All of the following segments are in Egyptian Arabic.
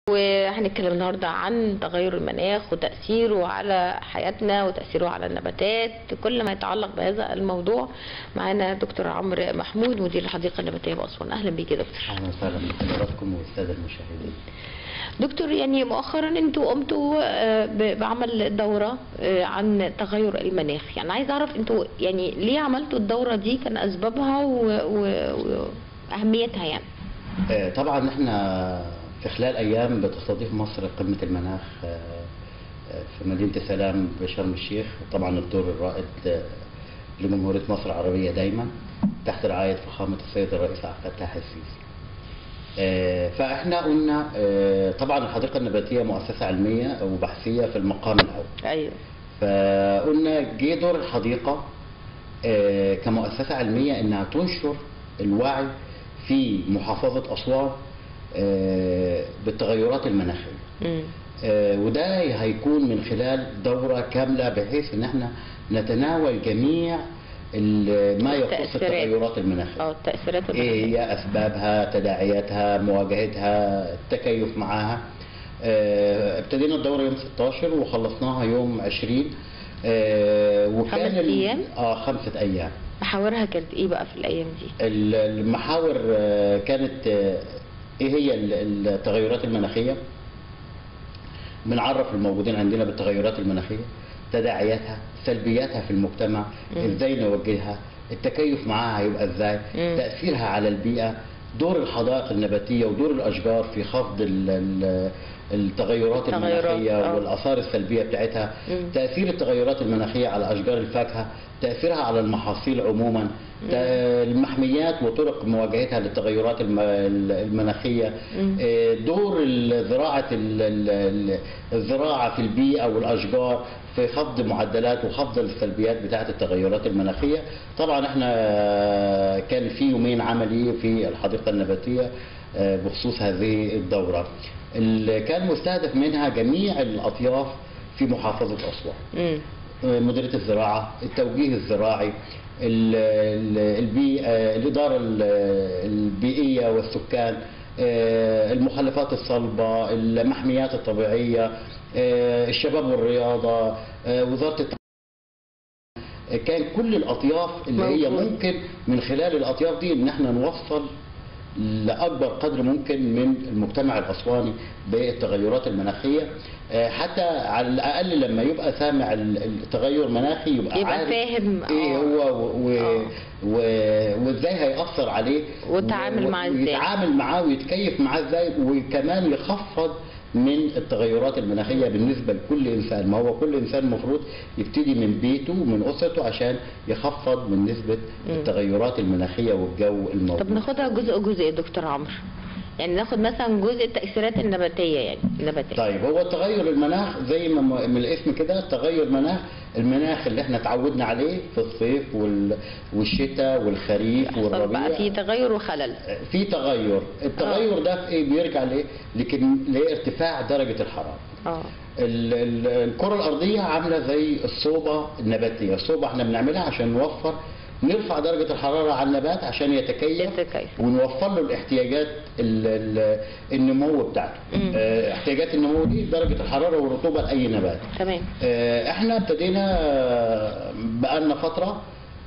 وهنتكلم النهارده عن تغير المناخ وتأثيره على حياتنا وتأثيره على النباتات كل ما يتعلق بهذا الموضوع معانا دكتور عمرو محمود مدير الحديقة النباتية بأسوان أهلا بيك يا دكتور اهلا وسهلا بحضراتكم والساده المشاهدين دكتور يعني مؤخرا انتوا قمتوا آه، ب- بعمل دورة آه، عن تغير المناخ يعني عايز اعرف انتوا يعني ليه عملتوا الدورة دي كان اسبابها و- و- واهميتها يعني آه، طبعا احنا في خلال ايام بتستضيف مصر قمه المناخ آه، آه، في مدينه سلام بشرم الشيخ طبعا الدور الرائد آه، لجمهوريه مصر العربيه دايما تحت رعايه فخامه السيد الرئيس عبد الفتاح السيسي آه، فاحنا قلنا آه، طبعا الحديقه النباتيه مؤسسه علميه وبحثيه في المقام الاول ايوه فقلنا جه دور الحديقة آه، كمؤسسة علمية إنها تنشر الوعي في محافظة أسوان آه، بالتغيرات المناخية مم. آه، وده هيكون من خلال دورة كاملة بحيث إن احنا نتناول جميع ال- ما يخص التأثيرات. التغيرات المناخية اه التأثيرات ايه المناخية. هي اسبابها تداعياتها مواجهتها التكيف معاها آه، ابتدينا الدوره يوم 16 وخلصناها يوم 20 آه، وكان خمس ال- أيام؟ اه خمسه ايام محاورها كانت ايه بقى في الايام دي ال- المحاور آه، كانت آه، ايه هي ال- التغيرات المناخيه بنعرف الموجودين عندنا بالتغيرات المناخيه تداعياتها سلبياتها في المجتمع مم. ازاي نوجهها التكيف معاها هيبقى ازاي مم. تاثيرها على البيئه دور الحدائق النباتيه ودور الاشجار في خفض ال- ال- التغيرات التغيرات، المناخيه آه. والاثار السلبيه بتاعتها مم. تاثير التغيرات المناخيه على اشجار الفاكهه تاثيرها على المحاصيل عموما تا- المحميات وطرق مواجهتها للتغيرات الم- المناخيه مم. آه، دور الزراعه ال- ال- ال- الزراعه في البيئه والاشجار في خفض معدلات وخفض السلبيات بتاعه التغيرات المناخيه طبعا احنا آه، كان في يومين عملي في الحديقه النباتيه آه، بخصوص هذه الدوره اللي كان مستهدف منها جميع الاطياف في محافظه اسوان مم. مديريه الزراعه التوجيه الزراعي ال- ال- البيئه الاداره ال- البيئيه والسكان آه، المخلفات الصلبه المحميات الطبيعيه آه، الشباب والرياضه آه، وزاره الت- كان كل الاطياف اللي هي موجود. ممكن من خلال الاطياف دي ان احنا نوصل لاكبر قدر ممكن من المجتمع الاسواني بالتغيرات المناخيه آه، حتى على الاقل لما يبقى سامع ال- التغير المناخي يبقى, يبقى عارف فاهم، ايه آه. هو و- و- آه. و- وازاي هيأثر عليه ويتعامل و- معاه إزاي. ويتعامل معاه ويتكيف معاه ازاي وكمان يخفض من التغيرات المناخيه بالنسبه لكل انسان ما هو كل انسان المفروض يبتدي من بيته ومن اسرته عشان يخفض من نسبه مم. التغيرات المناخيه والجو الموجود طب ناخدها جزء جزء يا دكتور عمرو يعني ناخد مثلا جزء التأثيرات النباتية يعني النباتية طيب هو تغير المناخ زي ما م- من الاسم كده تغير مناخ المناخ اللي احنا اتعودنا عليه في الصيف وال- والشتاء والخريف يحصل بقى والربيع في تغير وخلل في تغير التغير ده في ايه بيرجع لايه لكن لارتفاع درجه الحراره اه ال- ال- الكره الارضيه عامله زي الصوبه النباتيه الصوبه احنا بنعملها عشان نوفر نرفع درجه الحراره على النبات عشان يتكيف يتكيف. ونوفر له الاحتياجات ال- ال- النمو بتاعته مم. آه، احتياجات النمو دي درجه الحراره والرطوبه لاي نبات تمام آه، احنا ابتدينا آه، بقالنا فتره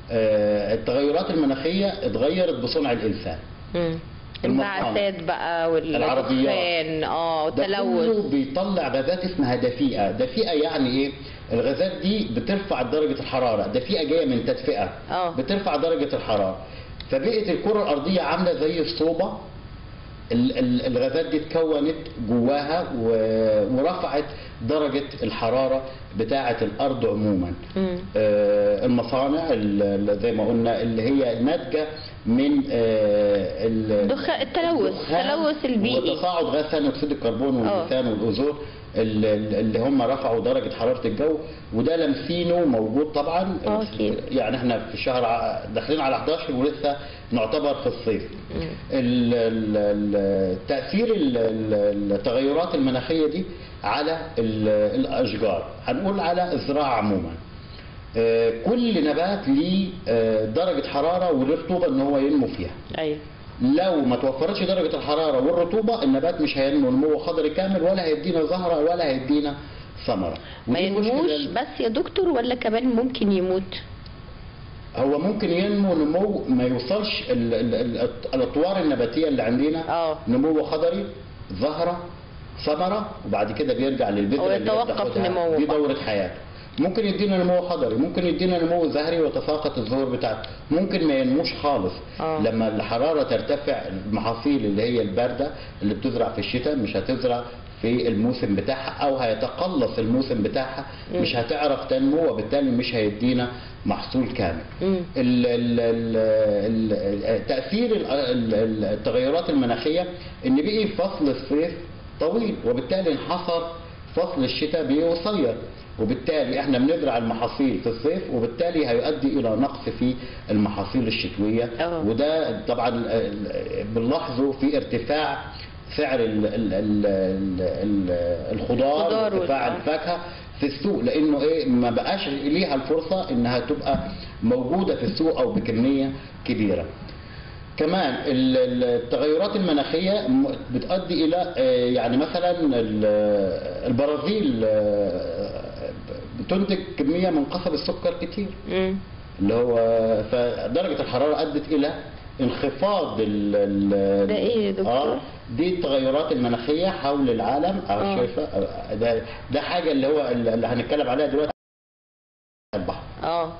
آه، التغيرات المناخيه اتغيرت بصنع الانسان مم. المصانع. الانبعاثات بقى العربيات. والدخان اه ده والتلوث كله بيطلع غازات اسمها دفيئه، دفيئه يعني ايه؟ الغازات دي بترفع درجه الحراره، دفيئه جايه من تدفئه اه. بترفع درجه الحراره فبقت الكره الارضيه عامله زي الصوبه ال- ال- الغازات دي اتكونت جواها و- ورفعت درجه الحراره بتاعه الارض عموما. مم. آه، المصانع ال- ال- زي ما قلنا اللي هي ناتجه من آه، ال- دخ- التلوث، الدخان التلوث البيئي. وتصاعد غاز ثاني اكسيد الكربون آه. والميثان والاوزون ال- ال- اللي هم رفعوا درجه حراره الجو وده لمسينه موجود طبعا آه، أكيد. يعني احنا في الشهر ع- داخلين على 11 ولسه نعتبر في الصيف مم. ال- ال- ال- تاثير ال- ال- التغيرات المناخيه دي على ال- الاشجار هنقول على الزراعه عموما آه، كل نبات ليه آه، درجه حراره وليه رطوبه ان هو ينمو فيها ايوه لو ما توفرتش درجه الحراره والرطوبه النبات مش هينمو نمو خضري كامل ولا هيدينا زهره ولا هيدينا ثمره ما ودي المشكلة ينموش ال- بس يا دكتور ولا كمان ممكن يموت هو ممكن ينمو نمو ما يوصلش ال- ال- ال- الاطوار النباتيه اللي عندنا اه نمو خضري زهره ثمره وبعد كده بيرجع للبذره هو اللي هي يتوقف بتاخدها. نموه دي بقى. دوره حياته ممكن يدينا نمو خضري ممكن يدينا نمو زهري ويتساقط الزهور بتاعته ممكن ما ينموش خالص آه. لما الحراره ترتفع المحاصيل اللي هي البارده اللي بتزرع في الشتاء مش هتزرع في الموسم بتاعها او هيتقلص الموسم بتاعها مش هتعرف تنمو وبالتالي مش هيدينا محصول كامل مم. ال- ال- ال- ال- تأثير ال- ال- ال- التغيرات المناخية إن بقي فصل الصيف طويل وبالتالي انحصر فصل الشتاء بقي قصير وبالتالي احنا بنزرع المحاصيل في الصيف وبالتالي هيؤدي الى نقص في المحاصيل الشتويه أوه. وده طبعا ال- بنلاحظه في ارتفاع سعر ال- ال- ال- ال- الخضار الخضار وارتفاع وال- الفاكهه في السوق لانه ايه ما بقاش ليها الفرصه انها تبقى موجوده في السوق او بكميه كبيره. كمان ال- ال- التغيرات المناخيه م- بتؤدي الى آه، يعني مثلا ال- البرازيل آه، بتنتج كميه من قصب السكر كتير مم. اللي هو فدرجه الحراره ادت الى انخفاض ال ال ده إيه يا دكتور؟ اه دي التغيرات المناخيه حول العالم آه. اه شايفه آه، ده ده حاجه اللي هو اللي هنتكلم عليها دلوقتي البحر اه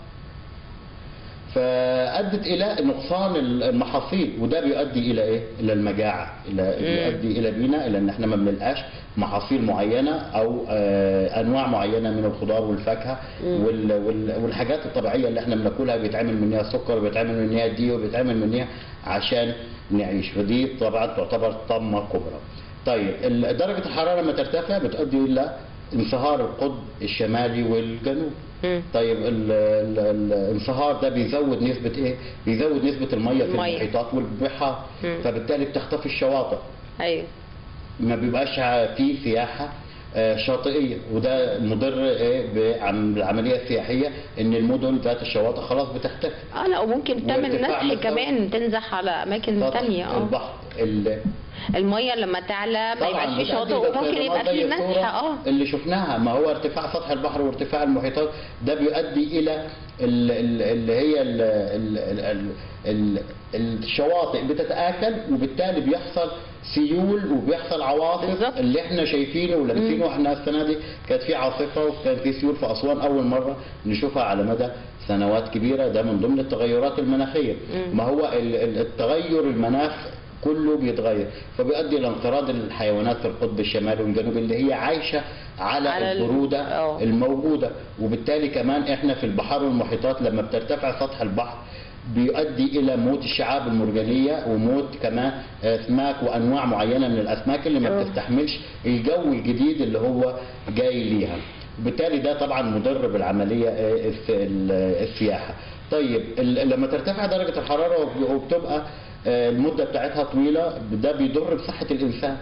فادت الى نقصان المحاصيل وده بيؤدي الى ايه؟ الى المجاعه الى بيؤدي الى بينا الى ان احنا ما بنلقاش محاصيل معينه او آه، انواع معينه من الخضار والفاكهه وال- وال- والحاجات الطبيعيه اللي احنا بناكلها بيتعمل منها سكر وبيتعمل منها دي وبيتعمل منها عشان نعيش فدي طبعا تعتبر طامه كبرى. طيب ال- درجه الحراره لما ترتفع بتؤدي الى انصهار القطب الشمالي والجنوب. مم. طيب ال- ال- ال- الانصهار ده بيزود نسبة ايه؟ بيزود نسبة المية في المية. المحيطات والبحار مم. فبالتالي بتختفي الشواطئ ايوه ما بيبقاش في سياحة آه، شاطئية وده مضر ايه بعم- بالعملية السياحية ان المدن ذات الشواطئ خلاص بتختفي اه لا وممكن تعمل وارتفاع نسح مستوى- كمان تنزح على اماكن سطح تانية اه البحر ال- المية لما تعلى ما يبقاش في شاطئ بتأدي وممكن إلى يبقى زي في الصورة نسح اه اللي شفناها ما هو ارتفاع سطح البحر وارتفاع المحيطات ده بيؤدي الى ال- ال- اللي هي ال ال ال ال الشواطئ بتتآكل وبالتالي بيحصل سيول وبيحصل عواصف بالظبط. اللي احنا شايفينه ولامسينه احنا السنه دي كانت في عاصفه وكان في سيول في اسوان اول مره نشوفها على مدى سنوات كبيره ده من ضمن التغيرات المناخيه مم. ما هو ال- ال- التغير المناخ كله بيتغير فبيؤدي الى انقراض الحيوانات في القطب الشمالي والجنوبي اللي هي عايشه على, على ال- البروده آه. الموجوده وبالتالي كمان احنا في البحار والمحيطات لما بترتفع سطح البحر بيؤدي الى موت الشعاب المرجانيه وموت كمان اسماك وانواع معينه من الاسماك اللي ما آه. بتستحملش الجو الجديد اللي هو جاي ليها وبالتالي ده طبعا مضر بالعمليه آه، الس- ال- السياحه طيب ال- لما ترتفع درجه الحراره وب- وبتبقى آه، المده بتاعتها طويله ده بيضر بصحه الانسان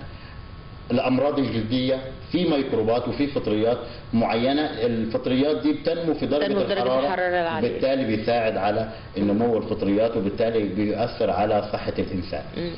الامراض الجلديه في ميكروبات وفي فطريات معينه الفطريات دي بتنمو في درجه, تنمو في درجة الحراره الحرارة العالية. بالتالي بيساعد على نمو الفطريات وبالتالي بيؤثر على صحه الانسان مم.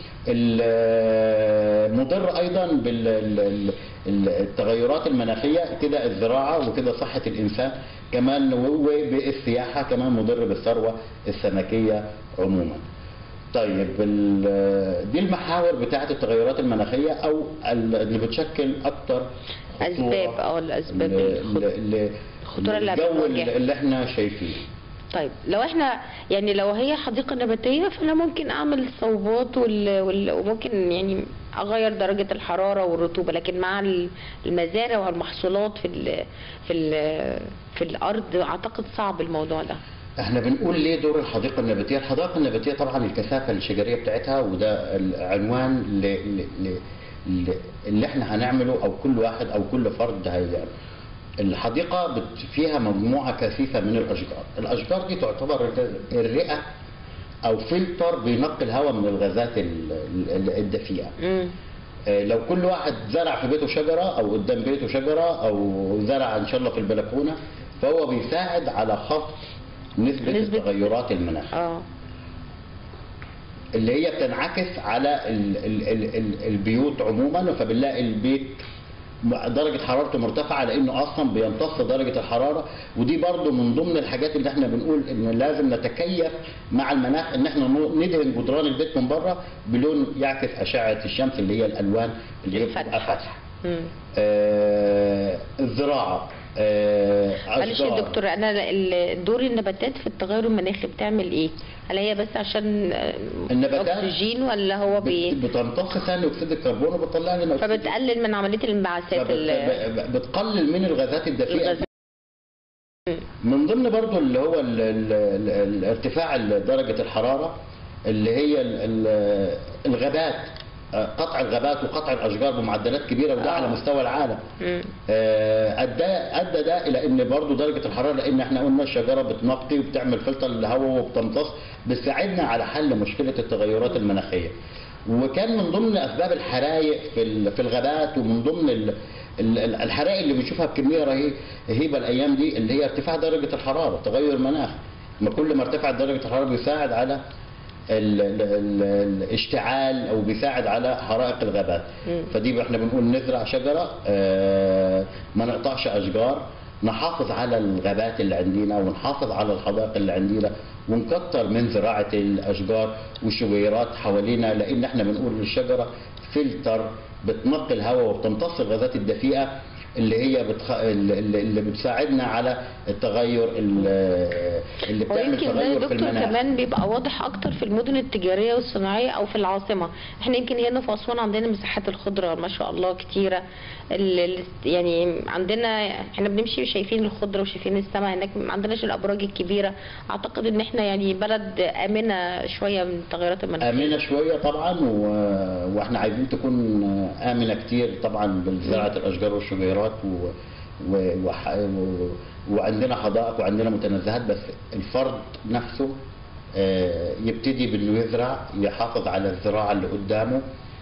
المضر ايضا بالتغيرات المناخيه كده الزراعه وكده صحه الانسان كمان وبالسياحه كمان مضر بالثروه السمكيه عموما طيب ال- دي المحاور بتاعت التغيرات المناخيه او ال- اللي بتشكل اكتر خطورة اسباب اه الاسباب ل- الخطورة. ل- ل- الخطورة اللي للجو بنواجهها. اللي احنا شايفينه طيب لو احنا يعني لو هي حديقة نباتية فانا ممكن اعمل صوبات وال... وال... وممكن يعني اغير درجة الحرارة والرطوبة لكن مع ال- المزارع والمحصولات في ال... في ال... في الارض اعتقد صعب الموضوع ده احنا بنقول ليه دور الحديقه النباتيه؟ الحدائق النباتيه طبعا الكثافه الشجريه بتاعتها وده العنوان ل... ل... ل... ل- اللي احنا هنعمله او كل واحد او كل فرد هيعمل. الحديقه بت- فيها مجموعه كثيفه من الاشجار، الاشجار دي تعتبر الرئه او فلتر بينقي الهواء من الغازات ال- ال- الدفيئه. امم آه، لو كل واحد زرع في بيته شجرة أو قدام بيته شجرة أو زرع إن شاء الله في البلكونة فهو بيساعد على خفض نسبة, نسبة- تغيرات المناخ اه اللي هي بتنعكس على ال ال ال ال البيوت عموما فبنلاقي البيت م- درجة حرارته مرتفعة لأنه أصلا بيمتص درجة الحرارة ودي برضو من ضمن الحاجات اللي احنا بنقول إن لازم نتكيف مع المناخ إن احنا نو- ندهن جدران البيت من بره بلون يعكس أشعة الشمس اللي هي الألوان اللي هي بتبقى الفاتحة. فاتحة. مم. آه الزراعة آه معلش يا أشجار. دكتور انا ال- دور النباتات في التغير المناخي بتعمل ايه؟ هل هي بس عشان آه، النباتات اكسجين ولا هو بت- بي بتمتص ثاني أكسيد الكربون وبتطلع لنا أكسيد فبتقلل من عمليه الانبعاثات ال- فبت- بتقلل من الغازات الدفيئة الغازات. من ضمن برضو اللي هو ال ال ال ال ارتفاع درجة الحرارة اللي هي ال ال الغابات آه، قطع الغابات وقطع الأشجار بمعدلات كبيرة وده آه. على مستوى العالم مم. آه، ادى ادى ده الى ان برضو درجه الحراره لان احنا قلنا الشجره بتنقي وبتعمل فلتر للهواء وبتمتص بتساعدنا على حل مشكله التغيرات المناخيه وكان من ضمن اسباب الحرائق في ال- في الغابات ومن ضمن ال- ال- ال- الحرائق اللي بنشوفها بكميه رهي- رهيبه الايام دي اللي هي ارتفاع درجه الحراره تغير المناخ ما كل ما ارتفعت درجه الحراره بيساعد على ال- ال- ال- الاشتعال او بيساعد على حرائق الغابات مم. فدي احنا بنقول نزرع شجره آه، ما نقطعش اشجار نحافظ على الغابات اللي عندنا ونحافظ على الحدائق اللي عندنا ونكتر من زراعه الاشجار والشجيرات حوالينا لان احنا بنقول الشجره فلتر بتنقي الهواء وبتمتص الغازات الدفيئه اللي هي بتخ... اللي اللي بتساعدنا على التغير ال- اللي بتعمل ويمكن ده يا تغير في دكتور المناخ كمان بيبقى واضح اكتر في المدن التجاريه والصناعيه او في العاصمه احنا يمكن هنا في اسوان عندنا مساحات الخضره ما شاء الله كتيره ال- ال- يعني عندنا احنا بنمشي شايفين الخضره وشايفين السماء هناك ما عندناش الابراج الكبيره اعتقد ان احنا يعني بلد امنه شويه من التغيرات المناخيه آمنة شوية طبعا و... واحنا عايزين تكون آمنة كتير طبعا بزراعة الأشجار والشجيرات و... و... وح... و... وعندنا حدائق وعندنا متنزهات بس الفرد نفسه آه، يبتدي بانه يزرع يحافظ على الزراعة اللي قدامه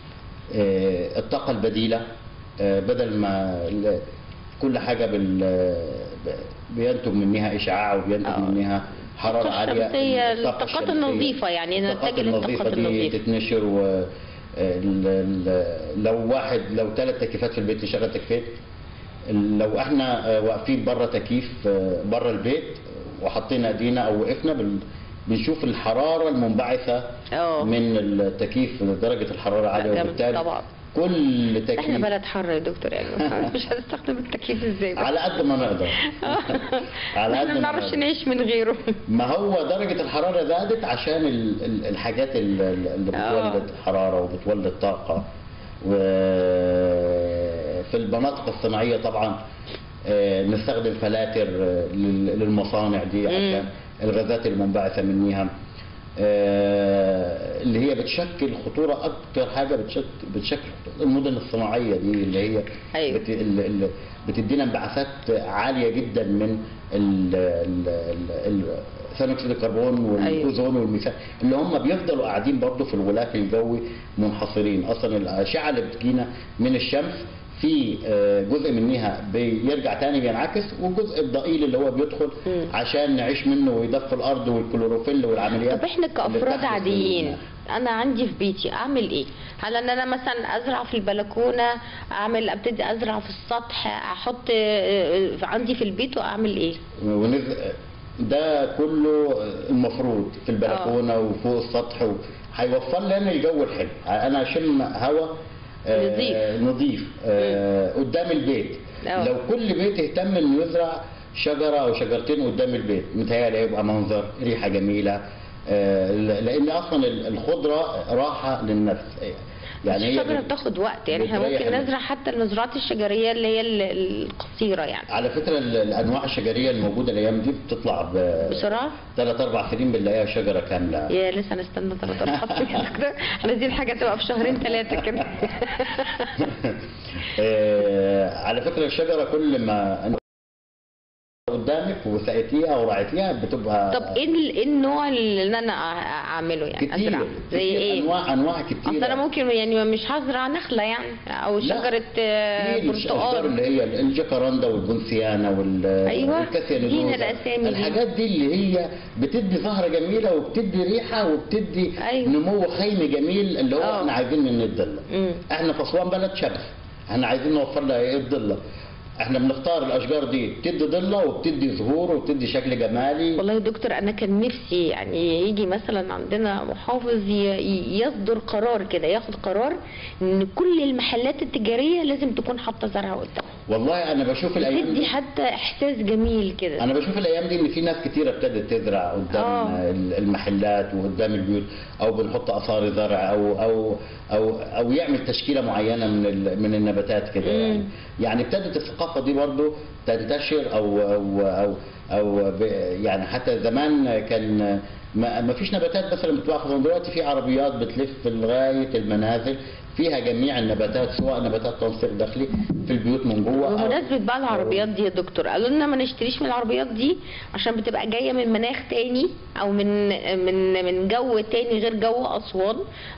آه، الطاقة البديلة آه، بدل ما ال- كل حاجة بال... ب- بينتج منها إشعاع وبينتج آه. منها حرارة الطاقة عالية الشمسية، الطاقة الطاقات الشمسية. النظيفة، يعني الطاقات نتجه للطاقات النظيفة دي النظيفة. تتنشر و ال- ال- لو واحد لو ثلاث تكييفات في البيت نشغل تكييفات لو احنا آه، واقفين بره تكييف آه، بره البيت وحطينا ايدينا او وقفنا بن- بنشوف الحراره المنبعثه اه من التكييف درجه الحراره عاليه ده وبالتالي طبعا. كل احنا تكييف بلد حر يا دكتور يعني مش هنستخدم التكييف ازاي بقى؟ على قد ما نقدر على احنا قد ما ما بنعرفش نقدر. نعيش من غيره ما هو درجة الحرارة زادت عشان ال- ال- الحاجات ال- ال- اللي آه. بتولد حرارة وبتولد طاقة وفي المناطق الصناعية طبعا آه، نستخدم فلاتر آه، لل- للمصانع دي عشان الغازات المنبعثة منها آه، اللي هي بتشكل خطورة أكتر حاجة بتشكل, بتشكل خطورة المدن الصناعية دي اللي هي أيوة. بت ال- ال- بتدينا انبعاثات عالية جدا من ال- ال- ال- ال- ثاني اكسيد الكربون والاوزون والميثان اللي هم بيفضلوا قاعدين برضه في الغلاف الجوي منحصرين اصلا الاشعه اللي بتجينا من الشمس في آه، جزء منها بيرجع تاني بينعكس والجزء الضئيل اللي هو بيدخل مم. عشان نعيش منه ويدفي الارض والكلوروفيل والعمليات طب احنا اللي كافراد بتحدث في عاديين المناخ. انا عندي في بيتي اعمل ايه هل ان انا مثلا ازرع في البلكونه اعمل ابتدي ازرع في السطح احط اه، اه، عندي في البيت واعمل ايه ونز... ده كله المفروض في البلكونه وفوق السطح و... هيوفر لنا الجو الحلو انا اشم هواء آه، نظيف. نظيف آه، قدام البيت آه. لو كل بيت اهتم انه يزرع شجره او شجرتين قدام البيت متهيألي هيبقى منظر ريحه جميله آه، لان اصلا الخضره راحه للنفس يعني هي الشجره بت- بتاخد وقت يعني احنا بتريح ممكن النفس. نزرع حتى المزرعات الشجريه اللي هي ال- القصيره يعني على فكره ال- الانواع الشجريه الموجوده الايام دي بتطلع ب بسرعه ثلاث اربع سنين بنلاقيها شجره كامله يا لسه نستنى ثلاث اربع سنين كده احنا دي الحاجه تبقى في شهرين ثلاثه كده آه، على فكره الشجره كل ما انت قدام قدامك وسقيتيها وراعيتيها بتبقى طب ايه ال- إيه النوع اللي انا أع- اعمله يعني كتير ازرع زي كتير ايه انواع انواع كتير اصل انا ممكن يعني مش هزرع نخله يعني او لا. شجره آه، كتير الاشجار برتقال اللي هي الجاكاراندا والبونسيانا وال أيوة، والكاسيانوزا. دينا الأسامي دي. الحاجات دي اللي هي بتدي زهره جميله وبتدي ريحه وبتدي أيوة. نمو خيمي جميل اللي هو آه. احنا عايزين من الضله مم. احنا في اسوان بلد شمس احنا عايزين نوفر لها ايه الضله احنا بنختار الاشجار دي بتدي ضله وبتدي زهور وبتدي شكل جمالي والله يا دكتور انا كان نفسي يعني يجي مثلا عندنا محافظ ي- ي- يصدر قرار كده ياخد قرار ان كل المحلات التجاريه لازم تكون حاطه زرع قدامها والله انا بشوف الايام تدي دي حتى احساس جميل كده انا بشوف الايام دي ان في ناس كتيره ابتدت تزرع قدام آه. المحلات وقدام البيوت او بنحط اثار زرع او او او او يعمل تشكيله معينه من ال- من النباتات كده يعني مم. يعني ابتدت الثقافه دي برضو تنتشر او او او او ب- يعني حتى زمان كان ما ما فيش نباتات مثلا بتوقف دلوقتي في عربيات بتلف لغايه المنازل فيها جميع النباتات سواء نباتات تنسيق داخلي في البيوت من جوه أو- بمناسبة بقى العربيات دي يا دكتور قالوا لنا ما نشتريش من العربيات دي عشان بتبقى جاية من مناخ تاني او من من من جو تاني غير جو اسوان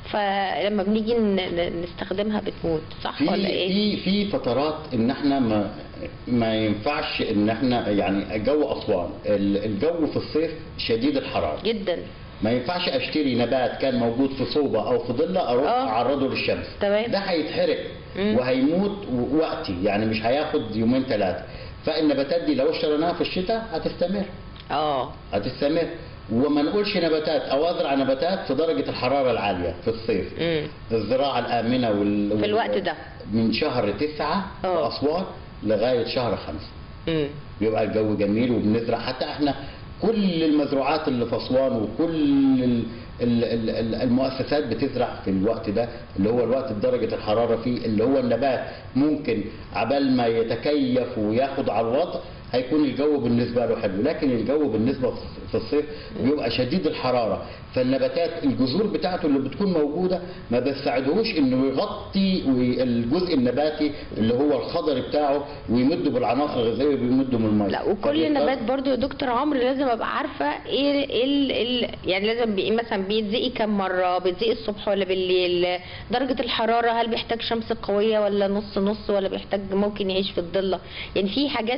فلما بنيجي ن- ن- نستخدمها بتموت صح في ولا ايه؟ في في فترات ان احنا ما ما ينفعش ان احنا يعني جو اسوان ال- الجو في الصيف شديد الحراره جدا ما ينفعش اشتري نبات كان موجود في صوبه او في ضله اروح آه. اعرضه للشمس تمام. ده هيتحرق مم. وهيموت و- وقتي يعني مش هياخد يومين ثلاثه فالنباتات دي لو اشتريناها في الشتاء هتستمر اه هتستمر وما نقولش نباتات او ازرع نباتات في درجه الحراره العاليه في الصيف امم الزراعة الآمنة وال... في وال- الوقت ده. من شهر تسعة في آه. أسوان لغاية شهر خمسة امم بيبقى الجو جميل وبنزرع حتى احنا كل المزروعات اللي في أسوان وكل ال... ال... ال... ال- المؤسسات بتزرع في الوقت ده اللي هو الوقت درجة الحرارة فيه اللي هو النبات ممكن عبال ما يتكيف وياخد على الوضع هيكون الجو بالنسبة له حلو لكن الجو بالنسبة في الصيف بيبقى شديد الحرارة فالنباتات الجذور بتاعته اللي بتكون موجودة ما بتساعدهوش انه يغطي الجزء النباتي اللي هو الخضر بتاعه ويمده بالعناصر الغذائية ويمده من المية لا وكل فبيضطر- نبات برضو يا دكتور عمرو لازم ابقى عارفه ايه ايه ال- ال- يعني لازم بي مثلا بيتزقي كم مره بيتزقي الصبح ولا بالليل درجه الحراره هل بيحتاج شمس قويه ولا نص نص ولا بيحتاج ممكن يعيش في الضله يعني في حاجات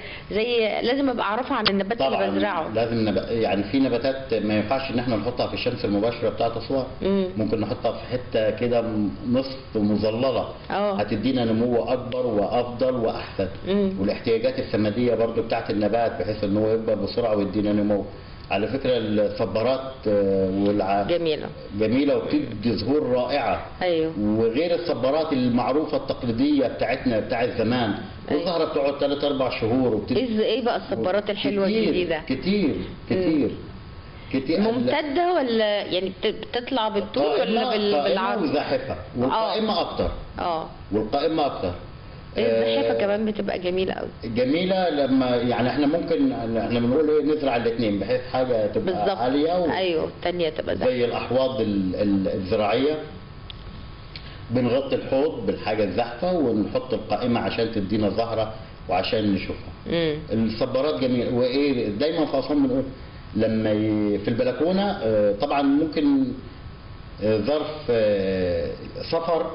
زي لازم ابقى اعرفها عن النبات اللي طبعا بزرعه لازم نب... يعني في نباتات ما ينفعش ان احنا نحطها في الشمس المباشره بتاعت اسوان مم. ممكن نحطها في حته كده م- نصف مظلله اه. هتدينا نمو اكبر وافضل واحسن مم. والاحتياجات السماديه برضو بتاعت النبات بحيث ان هو يكبر بسرعه ويدينا نمو على فكره الصبارات آه، والع... جميله جميله وبتدي زهور رائعه ايوه وغير الصبارات المعروفه التقليديه بتاعتنا بتاع زمان أيوة. والزهره بتقعد 3 4 شهور وبتدي ايه ايه بقى الصبارات الحلوه كتير الجديده كتير كتير كتير ممتده ولا يعني بت- بتطلع بالطول ولا بال- قائمة بالعرض وزاحفة والقائمة أكتر اه والقائمة أكتر الزحافه آه، كمان بتبقى جميله قوي جميلة لما يعني احنا ممكن احنا بنقول ايه نزرع الاثنين بحيث حاجة تبقى بالظبط عالية و... ايوه الثانيه تبقى زحمه زي الأحواض ال- ال- الزراعية بنغطي الحوض بالحاجة الزحفة ونحط القائمة عشان تدينا زهرة وعشان نشوفها امم الصبارات جميلة وايه دايما في اسوان بنقول لما ي... في البلكونه آه، طبعا ممكن آه، ظرف آه، سفر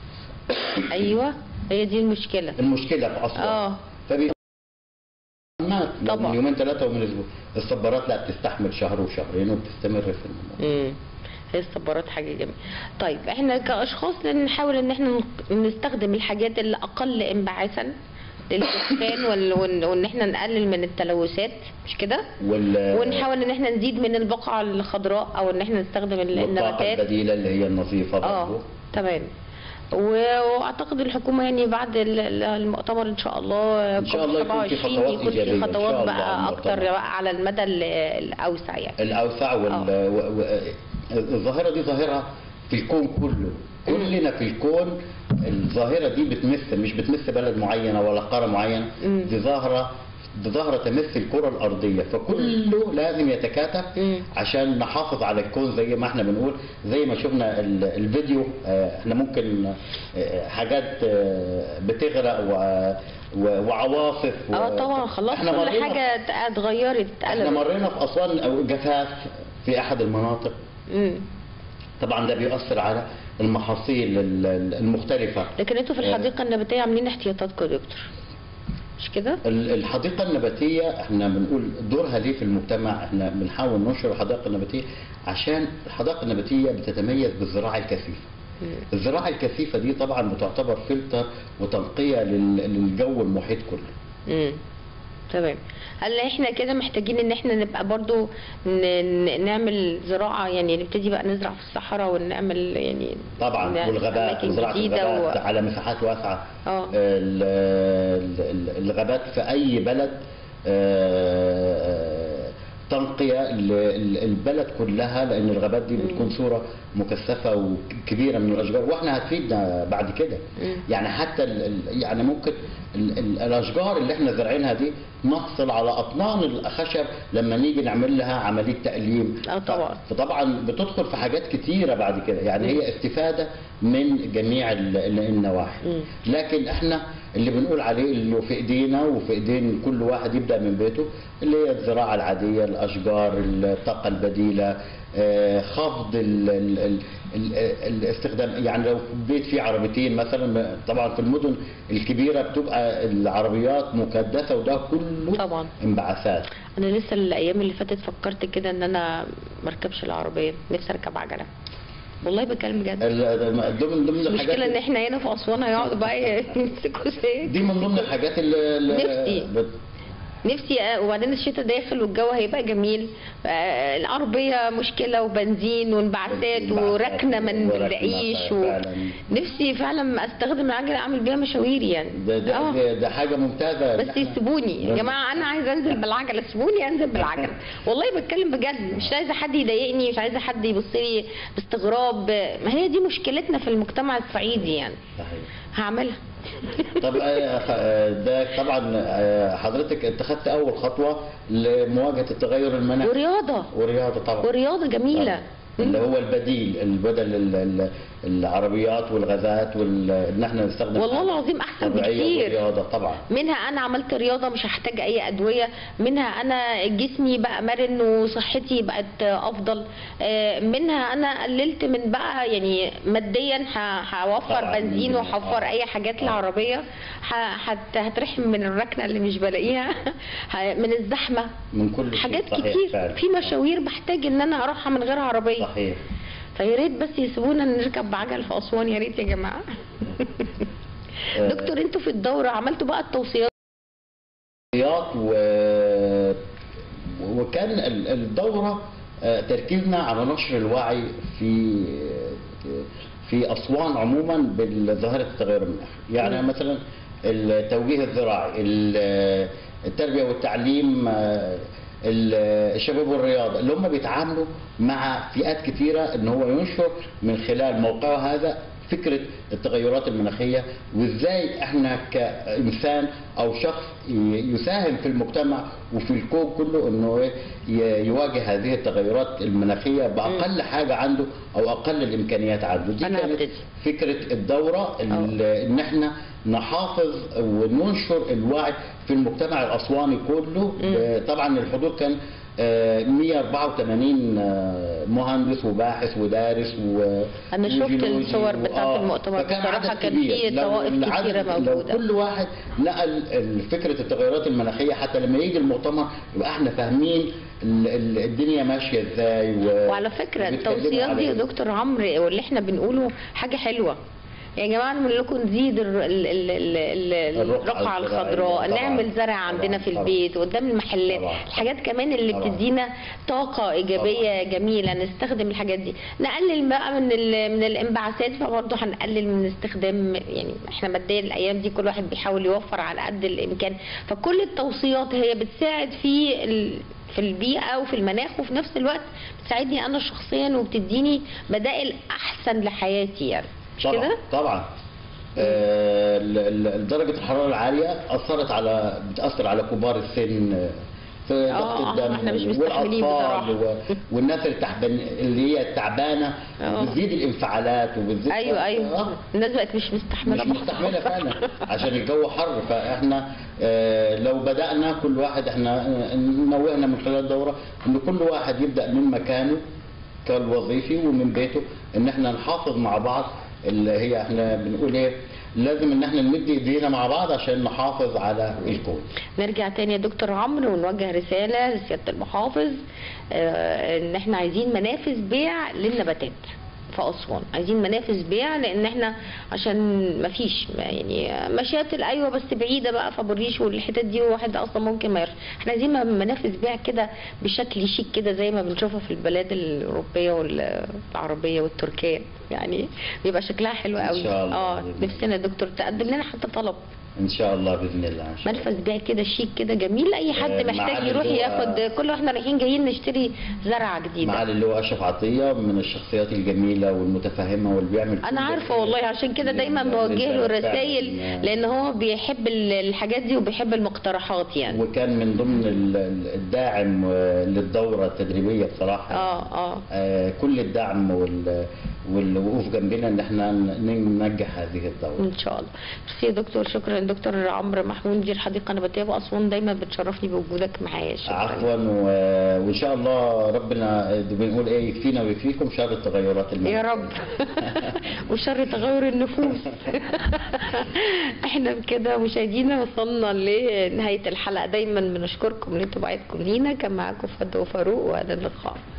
ايوه هي دي المشكله المشكله في اسوان اه فبي مات لو طبعا. من يومين ثلاثه ومن اسبوع الصبارات لا بتستحمل شهر وشهرين وبتستمر في الموضوع امم هي الصبارات حاجه جميله طيب احنا كاشخاص لازم نحاول ان احنا نق- نستخدم الحاجات اللي اقل انبعاثا للدخان وال- وان وإن احنا نقلل من التلوثات مش كده وال... ونحاول ان احنا نزيد من البقعه الخضراء او ان احنا نستخدم ال- والطاقه النباتات البديله اللي هي النظيفه اه برضه تمام و- واعتقد الحكومه يعني بعد ال- ال- المؤتمر ان شاء الله إن شاء الله يكون في 27 خطوات يكون في إيجابية إن خطوات شاء الله بقى على اكتر المؤتمر. بقى على المدى ال- الاوسع يعني الاوسع وال... آه. و... و... الظاهره دي ظاهره في الكون كله كلنا في الكون الظاهره دي بتمس مش بتمس بلد معينه ولا قاره معينه مم. دي ظاهره دي ظاهره تمس الكره الارضيه فكله لازم يتكاتف مم. عشان نحافظ على الكون زي ما احنا بنقول زي ما شفنا ال- الفيديو آه، احنا ممكن آه، حاجات آه، بتغرق و- و- وعواصف و- اه طبعا خلاص احنا كل مرينا- حاجه اتغيرت احنا اتقلبت مرينا في اسوان او جفاف في احد المناطق مم. طبعا ده بيؤثر على المحاصيل ال- ال- المختلفه لكن انتوا في الحديقه النباتيه عاملين احتياطاتكم يا دكتور مش كده؟ ال- الحديقة النباتية احنا بنقول دورها ليه في المجتمع احنا بنحاول ننشر الحدائق النباتية عشان الحدائق النباتية بتتميز بالزراعة الكثيفة مم. الزراعة الكثيفة دي طبعا بتعتبر فلتر وتنقية لل- للجو المحيط كله امم تمام هل احنا كده محتاجين ان احنا نبقى برضو ن- ن- نعمل زراعه يعني نبتدي بقى نزرع في الصحراء ونعمل يعني طبعا ن- والغابات أماكن وزراعة جديدة الغابات و... على مساحات واسعة اه. ال- ال- الغابات في أي بلد آه، تنقية ل- البلد كلها لأن الغابات دي بتكون صورة مكثفة وكبيرة من الأشجار وإحنا هتفيدنا بعد كده مم. يعني حتى ال- ال- يعني ممكن ال- ال- الأشجار اللي إحنا زارعينها دي نحصل على أطنان الخشب لما نيجي نعمل لها عملية تأليم اه طبعا. فطبعا بتدخل في حاجات كتيرة بعد كده يعني هي استفادة من جميع ال- ال- النواحي مم. لكن احنا اللي بنقول عليه اللي في ايدينا وفي ايدين كل واحد يبدا من بيته اللي هي الزراعه العاديه الاشجار الطاقه البديله آه، خفض ال ال ال ال الاستخدام يعني لو بيت فيه عربيتين مثلا طبعا في المدن الكبيره بتبقى العربيات مكدسه وده كله طبعا. انبعاثات انا لسه الايام اللي فاتت فكرت كده ان انا مركبش العربيه نفسي اركب عجله والله بتكلم بجد ال- ضمن ضمن الحاجات المشكله ان احنا هنا في اسوان هيقعدوا بقى يمسكوا زيت دي من ضمن الحاجات اللي اللي نفسي. بت- نفسي أ- وبعدين الشتاء داخل والجو هيبقى جميل آه، العربية مشكلة وبنزين وانبعاثات انبعاثات وركنة ما وركنة نلاقيش و... فعلاً. نفسي فعلا استخدم العجلة اعمل بيها مشاوير يعني ده ده, آه. ده, ده حاجه ممتازه بس يسيبوني يا جماعة أنا عايزة أنزل بالعجلة سيبوني أنزل بالعجلة والله بتكلم بجد مش عايزة حد يضايقني مش عايزة حد يبص لي باستغراب ما هي دي مشكلتنا في المجتمع الصعيدي يعني صحيح هعملها طب آه، آه، ده طبعا آه، حضرتك اتخذت اول خطوه لمواجهه التغير المناخي ورياضة ورياضه طبعا ورياضة جميلة اللي هو البديل البدل ال- ال- العربيات والغازات وال ان احنا نستخدم والله حاجة العظيم أحسن طبيعية بكتير. والرياضه طبعا منها انا عملت رياضه مش هحتاج اي ادويه منها انا جسمي بقى مرن وصحتي بقت افضل آه، منها انا قللت من بقى يعني ماديا ه- هوفر طبعاً. بنزين وهوفر آه. اي حاجات آه. العربيه ه- هت- هترحم من الركنه اللي مش بلاقيها ه- من الزحمه من كل شيء حاجات صحيح كتير فعلا. في مشاوير بحتاج ان انا اروحها من غير عربيه صحيح فيا ريت بس يسيبونا نركب بعجل في اسوان يا ريت يا جماعه آه. دكتور انتوا في الدوره عملتوا بقى التوصيات رياض و... وكان ال- الدورة آه، تركيزنا على نشر الوعي في في أسوان عموما بظاهرة التغير المناخي يعني مم. مثلا التوجيه الزراعي ال- التربية والتعليم آه، ال- الشباب والرياضة اللي هم بيتعاملوا مع فئات كثيرة ان هو ينشر من خلال موقعه هذا فكرة التغيرات المناخية وازاي احنا كإنسان او شخص ي- يساهم في المجتمع وفي الكون كله انه إيه ي- يواجه هذه التغيرات المناخية باقل حاجة عنده او اقل الامكانيات عنده دي أنا كانت هبتدي. فكرة الدورة ال- ان احنا نحافظ وننشر الوعي في المجتمع الاسواني كله آه، طبعا الحضور كان آه، 184 آه، مهندس وباحث ودارس و أنا شفت وجيولوجي الصور بتاعت آه، المؤتمر. فكان بصراحة عدد كان كبير. في لو طوائف العدد- كتيرة لو موجودة. كل واحد نقل ال- فكرة التغيرات المناخية حتى لما يجي المؤتمر يبقى احنا فاهمين ال- ال- الدنيا ماشية ازاي و... وعلى فكرة وبيتكلموا التوصيات دي يا على إيه. دكتور عمرو واللي احنا بنقوله حاجة حلوة يا جماعة نقول لكم نزيد ال- ال- ال- ال- ال- الرقعة الرقعة الزراعية الخضراء طبعاً. نعمل زرع عندنا طبعاً. في طبعاً. البيت قدام المحلات طبعاً. الحاجات كمان اللي طبعاً. بتدينا طاقة إيجابية جميلة نستخدم الحاجات دي نقلل بقى من ال- من الانبعاثات فبرضه هنقلل من استخدام يعني احنا ماديا الأيام دي كل واحد بيحاول يوفر على قد الإمكان فكل التوصيات هي بتساعد في ال... في البيئة وفي المناخ وفي نفس الوقت بتساعدني أنا شخصيا وبتديني بدائل أحسن لحياتي يعني مش طبعا كده؟ طبعا آه، ال- ال- درجة الحرارة العالية أثرت على بتأثر على كبار السن آه، في في آه، ضغط آه، الدم إحنا مش مستحملين والاطفال بصراحة. و... والناس التعبان اللي هي التعبانه آه. بتزيد الانفعالات وبتزيد ايوه ايوه آه. الناس بقت مش مستحمله مش مستحمله فعلا عشان الجو حر فاحنا آه، لو بدانا كل واحد احنا آه، نوهنا من خلال الدوره ان كل واحد يبدا من مكانه كالوظيفي ومن بيته ان احنا نحافظ مع بعض اللي هي احنا بنقول ايه لازم ان احنا نمد ايدينا مع بعض عشان نحافظ على الكون نرجع تاني يا دكتور عمرو ونوجه رسالة لسيادة المحافظ آه، ان احنا عايزين منافذ بيع للنباتات في أسوان عايزين منافذ بيع لأن احنا عشان مفيش ما يعني مشاتل أيوة بس بعيدة بقى فبريش والحتت دي واحد أصلا ممكن ما يرش احنا عايزين منافذ بيع كده بشكل شيك كده زي ما بنشوفها في البلاد الأوروبية والعربية والتركية يعني بيبقى شكلها حلو إن قوي شاء الله اه بإذن الله. نفسنا يا دكتور تقدم لنا حتى طلب ان شاء الله باذن الله إن شاء الله. منفذ بيع كده شيك كده جميل اي حد آه، محتاج معالي يروح اللواء- ياخد كل واحنا رايحين جايين نشتري زرعه جديده معالي اللواء اشرف عطيه من الشخصيات الجميله والمتفهمه واللي بيعمل كل انا عارفه خير والله عشان كده دايما لل- بوجه له للبلد رسائل فعلاً. لان هو بيحب ال- الحاجات دي وبيحب المقترحات يعني وكان من ضمن ال- ال- الداعم آه، للدوره التدريبيه بصراحه اه اه آه، كل الدعم وال- والوقوف جنبنا ان احنا ن- ننجح هذه الدوره ان شاء الله ميرسي يا دكتور شكرا دكتور عمرو محمود مدير حديقه نباتيه باسوان دايما بتشرفني بوجودك معايا شكرا عفوا و- وان شاء الله ربنا بنقول ايه يكفينا ويكفيكم شر التغيرات المناخيه يا رب وشر تغير النفوس احنا بكده مشاهدينا وصلنا لنهايه الحلقه دايما بنشكركم لانتوا بعيدكم لينا كان معاكم فدوى فاروق والى اللقاء